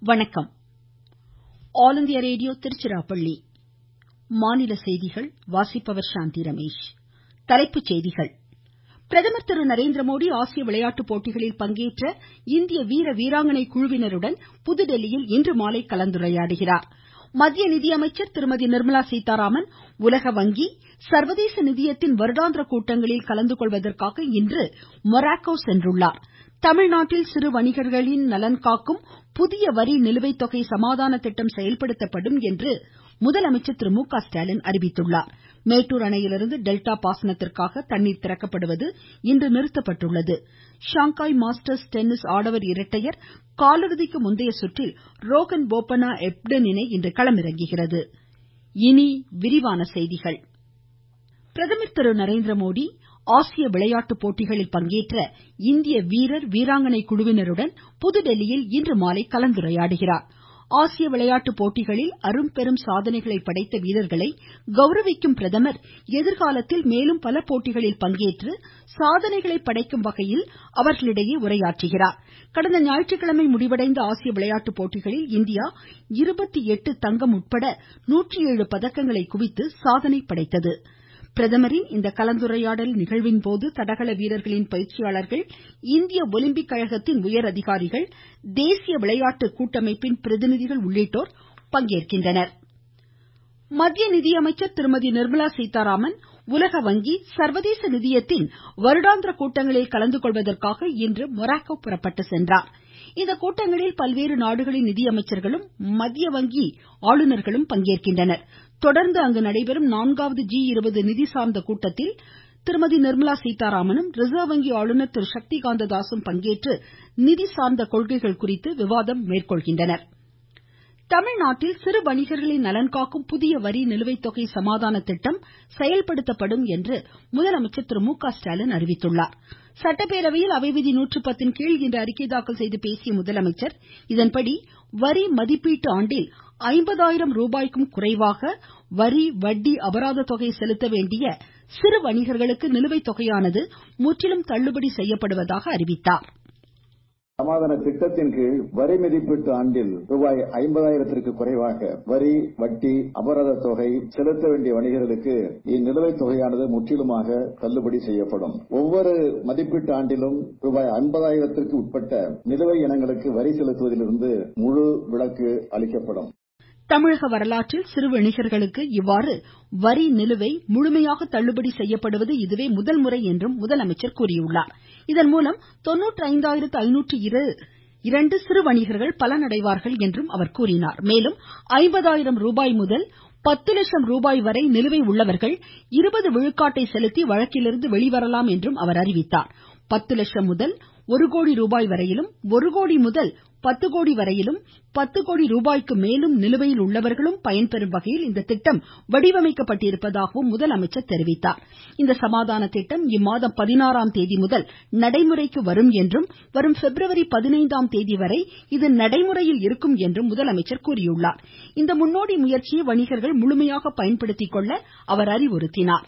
வணக்கம் all India radio Tiruchirappalli மாநில செய்திகள் வாசிப்பவர் சாந்தி ரமேஷ் தலைப்புச் செய்திகள் பிரதமர் திரு நரேந்திரமோடி ஆசிய விளையாட்டு போட்டிகளில் பங்கேற்ற இந்திய வீர வீராங்கனை குழுவினருடன் புதுதில்லியில் இன்று மாலை கலந்துரையாடுகிறார் மத்திய நிதியமைச்சர் திருமதி நிர்மலா சீதாராமன் உலக வங்கி சர்வதேச நிதியத்தின் வருடாந்திர கூட்டங்களில் கலந்துகொள்வதற்காக இன்று மொராக்கோ சென்றுள்ளார் தமிழ்நாட்டில் சிறு வணிகர்களின் நலன் காக்கும் புதிய வரி நிலுவைத் தொகை சமாதான திட்டம் செயல்படுத்தப்படும் என்று முதலமைச்சர் திரு மு க ஸ்டாலின் அறிவித்துள்ளார் மேட்டூர் அணையிலிருந்து டெல்டா பாசனத்திற்காக தண்ணீர் திறக்கப்படுவது இன்று நிறுத்தப்பட்டுள்ளது ஷாங்காய் மாஸ்டர்ஸ் டென்னிஸ் ஆடவர் இரட்டையர் காலிறுதிக்கு முந்தைய சுற்றில் ரோஹன் போபண்ணா எப்டன் இணை இன்று களமிறங்குகிறது இனி விரிவான செய்திகள் பிரதமர் திரு நரேந்திரமோடி ஆசிய விளையாட்டு போட்டிகளில் பங்கேற்ற இந்திய வீரர் வீராங்கனை குழுவினருடன் புதுதில்லியில் இன்று மாலை கலந்துரையாடுகிறார் ஆசிய விளையாட்டு போட்டிகளில் அரும்பெரும் சாதனைகளை படைத்த வீரர்களை கௌரவிக்கும் பிரதமர் எதிர்காலத்தில் மேலும் பல போட்டிகளில் பங்கேற்று சாதனைகளை படைக்கும் வகையில் அவர்களிடையே உரையாற்றுகிறார் கடந்த ஞாயிற்றுக்கிழமை முடிவடைந்த ஆசிய விளையாட்டு போட்டிகளில் இந்தியா இருபத்தி எட்டு தங்கம் உட்பட நூற்றி ஏழு பதக்கங்களை குவித்து சாதனை படைத்தது பிரதமரின் இந்த கலந்துரையாடல் நிகழ்வின் போது தடகள வீரர்களின் பயிற்சியாளர்கள் இந்திய ஒலிம்பிக் கழகத்தின் உயர் அதிகாரிகள் தேசிய விளையாட்டு கூட்டமைப்பின் பிரதிநிதிகள் உள்ளிட்டோர் பங்கேற்கின்றனர் மத்திய நிதியமைச்சர் திருமதி நிர்மலா சீதாராமன் உலக வங்கி சர்வதேச நிதியத்தின் வருடாந்திர கூட்டங்களில் கலந்துகொள்வதற்காக இன்று மொராக்கோ புறப்பட்டு சென்றார் இந்த கூட்டங்களில் பல்வேறு நாடுகளின் நிதியமைச்சர்களும் மத்திய வங்கி ஆளுநர்களும் பங்கேற்கின்றனர் தொடர்ந்து அங்கு நடைபெறும் நான்காவது ஜி இருபது நிதி சார்ந்த கூட்டத்தில் திருமதி நிர்மலா சீதாராமனும் ரிசர்வ் வங்கி ஆளுநர் திரு சக்தி காந்த தாஸும் பங்கேற்று நிதி சார்ந்த கொள்கைகள் குறித்து விவாதம் மேற்கொள்கின்றனர் தமிழ்நாட்டில் சிறு வணிகர்களின் நலன் காக்கும் புதிய வரி நிலுவைத் தொகை சமாதான திட்டம் செயல்படுத்தப்படும் என்று முதலமைச்சர் திரு மு க ஸ்டாலின் அறிவித்துள்ளார் சட்டப்பேரவையில் அவை விதி நூற்று பத்தின் கீழ் இன்று அறிக்கை தாக்கல் செய்து பேசிய முதலமைச்சர் இதன்படி வரி மதிப்பீட்டு ஆண்டில் ஐம்பதாயிரம் ரூபாய்க்கும் குறைவாக வரி வட்டி அபராத தொகை செலுத்த வேண்டிய சிறு வணிகர்களுக்கு நிலுவைத் தொகையானது முற்றிலும் தள்ளுபடி செய்யப்படுவதாக அறிவித்தார் சமாதான திட்டத்தின் கீழ் வரி மதிப்பீட்டு ஆண்டில் ரூபாய் ஐம்பதாயிரத்திற்கு குறைவாக வரி வட்டி அபராத தொகை செலுத்த வேண்டிய வணிகர்களுக்கு இந்நிலுவைத் தொகையானது முற்றிலுமாக தள்ளுபடி செய்யப்படும் ஒவ்வொரு மதிப்பீட்டு ஆண்டிலும் ரூபாய் ஐம்பதாயிரத்திற்கு உட்பட்ட நிலுவை இனங்களுக்கு வரி செலுத்துவதிலிருந்து முழு விலக்கு அளிக்கப்படும் தமிழக வரலாற்றில் சிறு வணிகர்களுக்கு இவ்வாறு வரி நிலுவை முழுமையாக தள்ளுபடி செய்யப்படுவது இதுவே முதல் முறை என்றும் முதலமைச்சர் கூறியுள்ளார் இதன்மூலம் தொண்ணூற்றைந்தாயிரத்து ஐநூற்று இரண்டு சிறு வணிகர்கள் பலனடைவார்கள் என்றும் அவர் கூறினார் மேலும் ஐம்பதாயிரம் ரூபாய் முதல் பத்து லட்சம் ரூபாய் வரை நிலுவை உள்ளவர்கள் இருபது விழுக்காட்டை செலுத்தி வழக்கிலிருந்து வெளிவரலாம் என்றும் அவர் அறிவித்தார் பத்து லட்சம் முதல் ஒரு கோடி ரூபாய் வரையிலும் ஒரு கோடி முதல் பத்து கோடி வரையிலும் பத்து கோடி ரூபாய்க்கு மேலும் நிலுவையில் உள்ளவர்களும் பயன்பெறும் வகையில் இந்த திட்டம் வடிவமைக்கப்பட்டிருப்பதாகவும் முதலமைச்சர் தெரிவித்தார் இந்த சமாதான திட்டம் இம்மாதம் பதினாறாம் தேதி முதல் நடைமுறைக்கு வரும் என்றும் வரும் பிப்ரவரி பதினைந்தாம் தேதி வரை இது நடைமுறையில் இருக்கும் என்றும் முதலமைச்சர் கூறியுள்ளார் இந்த முன்னோடி முயற்சியை வணிகர்கள் முழுமையாக பயன்படுத்திக் கொள்ள அவர் அறிவுறுத்தினார்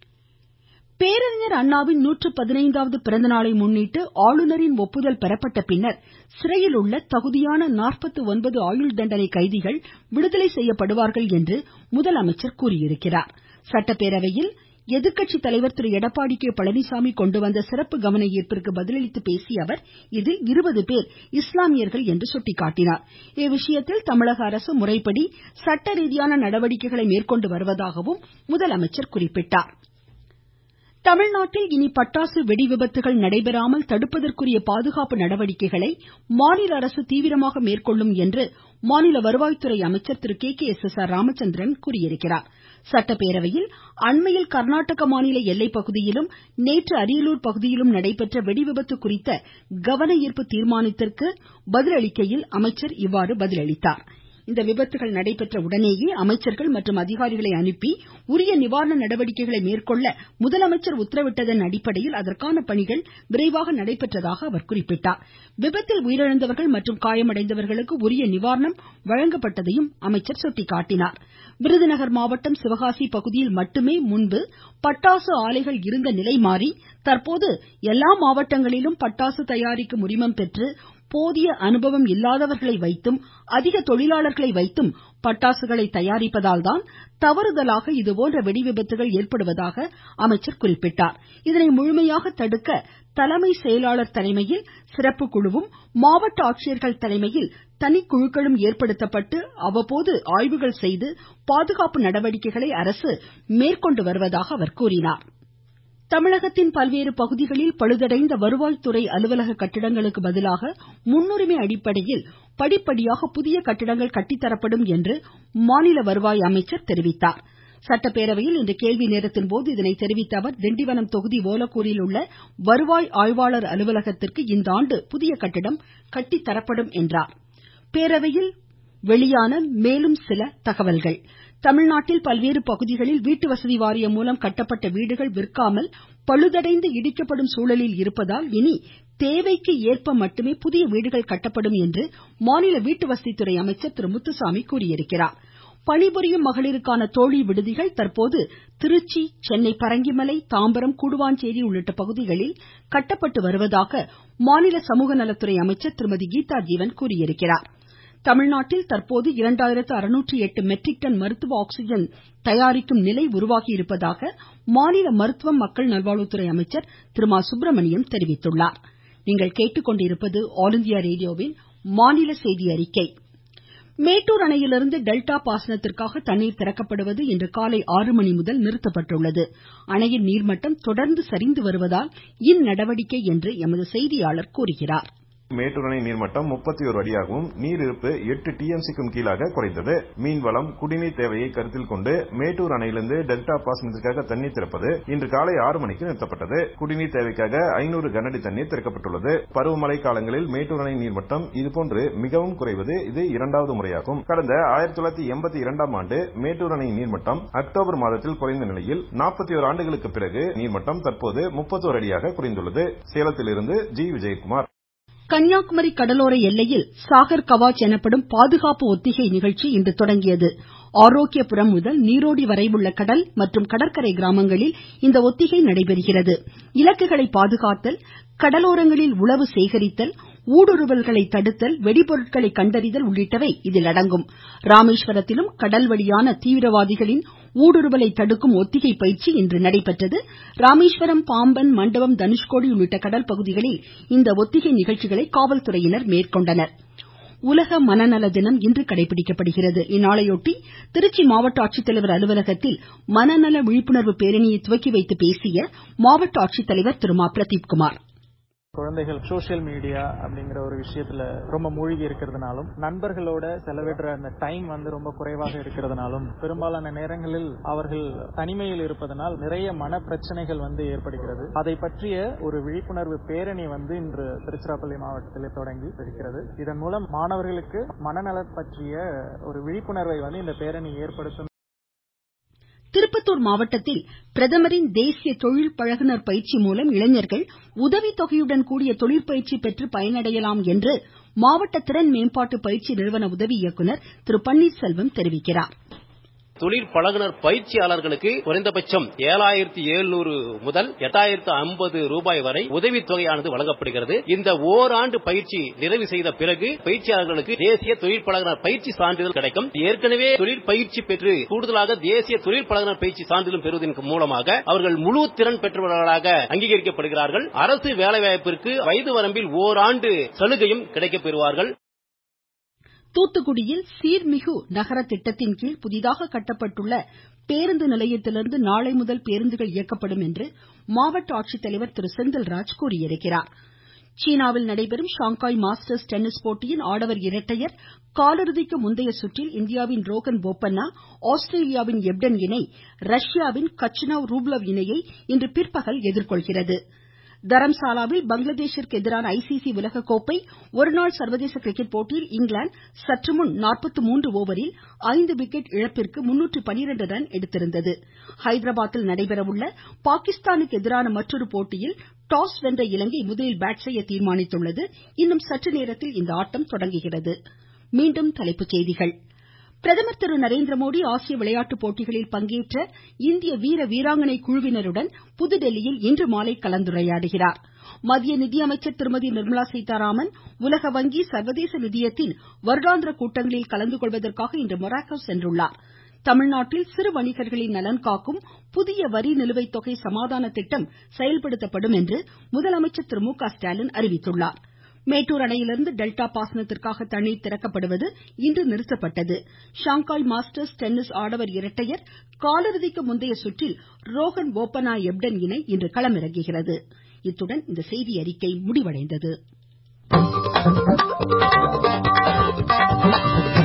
பேரறிஞர் அண்ணாவின் நூற்று பதினைந்தாவது பிறந்தநாளை முன்னிட்டு ஆளுநரின் ஒப்புதல் பெறப்பட்ட பின்னர் சிறையில் உள்ள தகுதியான நாற்பத்து ஒன்பது ஆயுள் தண்டனை கைதிகள் விடுதலை செய்யப்படுவார்கள் என்று முதலமைச்சர் கூறியிருக்கிறார் சட்டப்பேரவையில் எதிர்க்கட்சி தலைவர் திரு எடப்பாடி கே பழனிசாமி கொண்டு வந்த சிறப்பு கவன ஈர்ப்பிற்கு பதிலளித்து பேசிய அவர் இதில் இருபது பேர் இஸ்லாமியர்கள் என்று சுட்டிக்காட்டினார் இவ்விஷயத்தில் தமிழக அரசு முறைப்படி சட்ட ரீதியான நடவடிக்கைகளை மேற்கொண்டு வருவதாகவும் முதலமைச்சர் குறிப்பிட்டார் தமிழ்நாட்டில் இனி பட்டாசு வெடி விபத்துகள் நடைபெறாமல் தடுப்பதற்குரிய பாதுகாப்பு நடவடிக்கைகளை மாநில அரசு தீவிரமாக மேற்கொள்ளும் என்று மாநில வருவாய்த்துறை அமைச்சர் Thiru K K S S R Ramachandran தெரிவித்துள்ளார் சட்டப்பேரவையில் அண்மையில் கர்நாடக மாநில எல்லைப்பகுதியிலும் நேற்று அரியலூர் பகுதியிலும் நடைபெற்ற வெடிவிபத்து குறித்த கவன ஈர்ப்பு தீர்மானத்திற்கு பதிலளிக்கையில் அமைச்சர் இவ்வாறு பதிலளித்தார் இந்த விபத்துகள் நடைபெற்ற உடனேயே அமைச்சர்கள் மற்றும் அதிகாரிகளை அனுப்பி உரிய நிவாரண நடவடிக்கைகளை மேற்கொள்ள முதலமைச்சர் உத்தரவிட்டதன் அடிப்படையில் அதற்கான பணிகள் விரைவாக நடைபெற்றதாக அவர் குறிப்பிட்டார் விபத்தில் உயிரிழந்தவர்கள் மற்றும் காயமடைந்தவர்களுக்கு உரிய நிவாரணம் வழங்கப்பட்டதையும் அமைச்சர் சுட்டிக்காட்டினார் விருதுநகர் மாவட்டம் சிவகாசி பகுதியில் மட்டுமே முன்பு பட்டாசு ஆலைகள் இருந்த நிலை மாறி தற்போது எல்லா மாவட்டங்களிலும் பட்டாசு தயாரிக்கும் உரிமம் பெற்று போதிய அனுபவம் இல்லாதவர்களை வைத்தும் அதிக தொழிலாளர்களை வைத்தும் பட்டாசுகளை தயாரிப்பதால் தான் தவறுதலாக இதுபோன்ற வெடிவிபத்துகள் ஏற்படுவதாக அமைச்சர் குறிப்பிட்டார் இதனை முழுமையாக தடுக்க தலைமை செயலாளர் தலைமையில் சிறப்பு குழுவும் மாவட்ட ஆட்சியர்கள் தலைமையில் தனிக்குழுக்களும் ஏற்படுத்தப்பட்டு அவ்வப்போது ஆய்வுகள் செய்து பாதுகாப்பு நடவடிக்கைகளை அரசு மேற்கொண்டு வருவதாக அவர் கூறினார் தமிழகத்தின் பல்வேறு பகுதிகளில் பழுதடைந்த வருவாய்த்துறை அலுவலக கட்டிடங்களுக்கு பதிலாக முன்னுரிமை அடிப்படையில் படிப்படியாக புதிய கட்டிடங்கள் கட்டித்தரப்படும் என்று மாநில வருவாய் அமைச்சர் தெரிவித்தார் சட்டப்பேரவையில் இன்று கேள்வி நேரத்தின் போது இதனை தெரிவித்த அவர் திண்டிவனம் தொகுதி ஓலக்கூரில் உள்ள வருவாய் ஆய்வாளர் அலுவலகத்திற்கு இந்த ஆண்டு புதிய கட்டிடம் கட்டித்தரப்படும் என்றார் பேரவையில் வெளியான மேலும் சில தகவல்கள் தமிழ்நாட்டில் பல்வேறு பகுதிகளில் வீட்டு வசதி வாரியம் மூலம் கட்டப்பட்ட வீடுகள் விற்காமல் பழுதடைந்து இடிக்கப்படும் சூழலில் இருப்பதால் இனி தேவைக்கு ஏற்ப மட்டுமே புதிய வீடுகள் கட்டப்படும் என்று மாநில வீட்டுவசதித்துறை அமைச்சர் திரு முத்துசாமி கூறியிருக்கிறார் பணிபுரியும் மகளிருக்கான தோழி விடுதிகள் தற்போது திருச்சி சென்னை பரங்கிமலை தாம்பரம் கூடுவாஞ்சேரி உள்ளிட்ட பகுதிகளில் கட்டப்பட்டு வருவதாக மாநில சமூக நலத்துறை அமைச்சர் திருமதி கீதா ஜீவன் கூறியிருக்கிறார் தமிழ்நாட்டில் தற்போது இரண்டாயிரத்து அறுநூற்று எட்டு மெட்ரிக் டன் மருத்துவ ஆக்சிஜன் தயாரிக்கும் நிலை உருவாகி இருப்பதாக மாநில மருத்துவம் மக்கள் நல்வாழ்வுத்துறை அமைச்சர் திரு மா சுப்பிரமணியன் தெரிவித்துள்ளார் மேட்டூர் அணையிலிருந்து டெல்டா பாசனத்திற்காக தண்ணீர் திறக்கப்படுவது இன்று காலை ஆறு மணி முதல் நிறுத்தப்பட்டுள்ளது அணையின் நீர்மட்டம் தொடர்ந்து சரிந்து வருவதால் இந்நடவடிக்கை என்று எமது செய்தியாளர் கூறுகிறார் மேட்டூர் அணை நீர்மட்டம் முப்பத்தி ஒரு அடியாகவும் நீர் இருப்பு எட்டு டிஎம்சிக்கும் கீழாக குறைந்தது மீன்வளம் குடிநீர் தேவையை கருத்தில் கொண்டு மேட்டூர் அணையிலிருந்து டெல்டா பாசனத்திற்காக தண்ணீர் திறப்பது இன்று காலை ஆறு மணிக்கு நிறுத்தப்பட்டது குடிநீர் தேவைக்காக ஐநூறு கனஅடி தண்ணீர் திறக்கப்பட்டுள்ளது பருவமழை காலங்களில் மேட்டூர் அணை நீர்மட்டம் இதுபோன்று மிகவும் குறைவது இது இரண்டாவது முறையாகும் கடந்த ஆயிரத்தி தொள்ளாயிரத்தி எண்பத்தி இரண்டாம் ஆண்டு மேட்டூர் அணை நீர்மட்டம் அக்டோபர் மாதத்தில் குறைந்த நிலையில் நாற்பத்தி ஒரு ஆண்டுகளுக்கு பிறகு நீர்மட்டம் தற்போது முப்பத்தோரு அடியாக குறைந்துள்ளது சேலத்திலிருந்து ஜி விஜயகுமார் கன்னியாகுமரி கடலோர எல்லையில் சாகர் கவாச் எனப்படும் பாதுகாப்பு ஒத்திகை நிகழ்ச்சி இன்று தொடங்கியது ஆரோக்கியபுரம் முதல் நீரோடி வரை உள்ள கடல் மற்றும் கடற்கரை கிராமங்களில் இந்த ஒத்திகை நடைபெறுகிறது இலக்குகளை பாதுகாத்தல் கடலோரங்களில் உளவு சேகரித்தல் ஊடுருவல்களை தடுத்தல் வெடிபொருட்களை கண்டறிதல் உள்ளிட்டவை இதில் அடங்கும் ராமேஸ்வரத்திலும் கடல் வழியான தீவிரவாதிகளின் ஊடுருவலை தடுக்கும் ஒத்திகை பயிற்சி இன்று நடைபெற்றது ராமேஸ்வரம் பாம்பன் மண்டபம் தனுஷ்கோடி உள்ளிட்ட கடல் பகுதிகளில் இந்த ஒத்திகை நிகழ்ச்சிகளை காவல்துறையினர் மேற்கொண்டனர் உலக மனநல தினம் இன்று கடைபிடிக்கப்படுகிறது இந்நாளையொட்டி திருச்சி மாவட்ட ஆட்சித்தலைவர் அலுவலகத்தில் மனநல விழிப்புணர்வு பேரணியை துவக்கி வைத்து பேசிய மாவட்ட ஆட்சித்தலைவர் திரு மா பிரதீப்குமார் குழந்தைகள் சோசியல் மீடியா அப்படிங்கிற ஒரு விஷயத்துல ரொம்ப மூழ்கி இருக்கிறதுனாலும் நண்பர்களோட செலவிடுற அந்த டைம் வந்து ரொம்ப குறைவாக இருக்கிறதுனாலும் பெரும்பாலான நேரங்களில் அவர்கள் தனிமையில் இருப்பதனால் நிறைய மன பிரச்சனைகள் வந்து ஏற்படுகிறது அதை பற்றிய ஒரு விழிப்புணர்வு பேரணி வந்து இன்று திருச்சிராப்பள்ளி மாவட்டத்தில் தொடங்கி இருக்கிறது இதன் மூலம் மாணவர்களுக்கு மனநலம் பற்றிய ஒரு விழிப்புணர்வை வந்து இந்த பேரணி ஏற்படுத்தும் திருப்பத்தூர் மாவட்டத்தில் பிரதமரின் தேசிய தொழில் பழகுனர் பயிற்சி மூலம் இளைஞர்கள் உதவித்தொகையுடன் கூடிய தொழிற்பயிற்சி பெற்று பயனடையலாம் என்று மாவட்ட திறன் மேம்பாட்டு பயிற்சி நிறுவன உதவி இயக்குனர் திரு பன்னீர்செல்வம் தெரிவிக்கிறார் தொழில் பழகுனர் பயிற்சியாளர்களுக்கு குறைந்தபட்சம் ஏழாயிரத்தி எழுநூறு முதல் எட்டாயிரத்து ஐம்பது ரூபாய் வரை உதவித்தொகையானது வழங்கப்படுகிறது இந்த ஓராண்டு பயிற்சி நிறைவு செய்த பிறகு பயிற்சியாளர்களுக்கு தேசிய தொழில் பழகுனர் பயிற்சி சான்றிதழ் கிடைக்கும் ஏற்கனவே தொழில் பயிற்சி பெற்று கூடுதலாக தேசிய தொழில் பழகுனர் பயிற்சி சான்றிதழ் பெறுவதன் மூலமாக அவர்கள் முழு திறன் பெற்றவர்களாக அங்கீகரிக்கப்படுகிறார்கள் அரசு வேலைவாய்ப்பிற்கு வயது வரம்பில் ஓராண்டு சலுகையும் கிடைக்கப் பெறுவார்கள் தூத்துக்குடியில் சீர்மிகு நகர திட்டத்தின் கீழ் புதிதாக கட்டப்பட்டுள்ள பேருந்து நிலையத்திலிருந்து நாளை முதல் பேருந்துகள் இயக்கப்படும் என்று மாவட்ட ஆட்சித்தலைவர் திரு செந்தில்ராஜ் கூறியிருக்கிறார் சீனாவில் நடைபெறும் ஷாங்காய் மாஸ்டர்ஸ் டென்னிஸ் போட்டியின் ஆடவர் இரட்டையர் காலிறுதிக்கு முந்தைய சுற்றில் இந்தியாவின் ரோகன் போப்பண்ணா ஆஸ்திரேலியாவின் எப்டன் இணை ரஷ்யாவின் கச்னவ் ரூப்லவ் இணையை இன்று பிற்பகல் எதிர்கொள்கிறது தரம்சாலாவில் பங்களாதேஷிற்கு எதிரான ஐசிசி உலகக்கோப்பை ஒருநாள் சர்வதேச கிரிக்கெட் போட்டியில் இங்கிலாந்து சற்றுமுன் ஓவரில் ஐந்து விக்கெட் இழப்பிற்கு ரன் எடுத்திருந்தது ஹைதராபாத்தில் நடைபெறவுள்ள பாகிஸ்தானுக்கு எதிரான மற்றொரு போட்டியில் டாஸ் வென்ற இலங்கை முதலில் பேட் செய்ய தீர்மானித்துள்ளது இன்னும் சற்று நேரத்தில் இந்த ஆட்டம் தொடங்குகிறது மீண்டும் தலைப்புச் செய்திகள் பிரதமர் திரு நரேந்திரமோடி ஆசிய விளையாட்டுப் போட்டிகளில் பங்கேற்ற இந்திய வீர வீராங்கனை குழுவினருடன் புதுதில்லியில் இன்று மாலை கலந்துரையாடுகிறார் மத்திய நிதியமைச்சர் திருமதி நிர்மலா சீதாராமன் உலக வங்கி சர்வதேச நிதியத்தின் வருடாந்திர கூட்டங்களில் கலந்து கொள்வதற்காக இன்று மொராக்கோ சென்றுள்ளார் தமிழ்நாட்டில் சிறு வணிகர்களின் நலன் காக்கும் புதிய வரி நிலுவைத் தொகை சமாதான திட்டம் செயல்படுத்தப்படும் என்று முதலமைச்சர் திரு மு க ஸ்டாலின் அறிவித்துள்ளார் மேட்டூர் அணையிலிருந்து டெல்டா பாசனத்திற்காக தண்ணீர் திறக்கப்படுவது இன்று நிறுத்தப்பட்டது ஷாங்காய் மாஸ்டர்ஸ் டென்னிஸ் ஆடவர் இரட்டையர் காலிறுதிக்கு முந்தைய சுற்றில் ரோஹன் போபண்ணா எப்டன் இணை இன்று களமிறங்குகிறது இத்துடன் இந்த செய்தியறிக்கை முடிவடைந்தது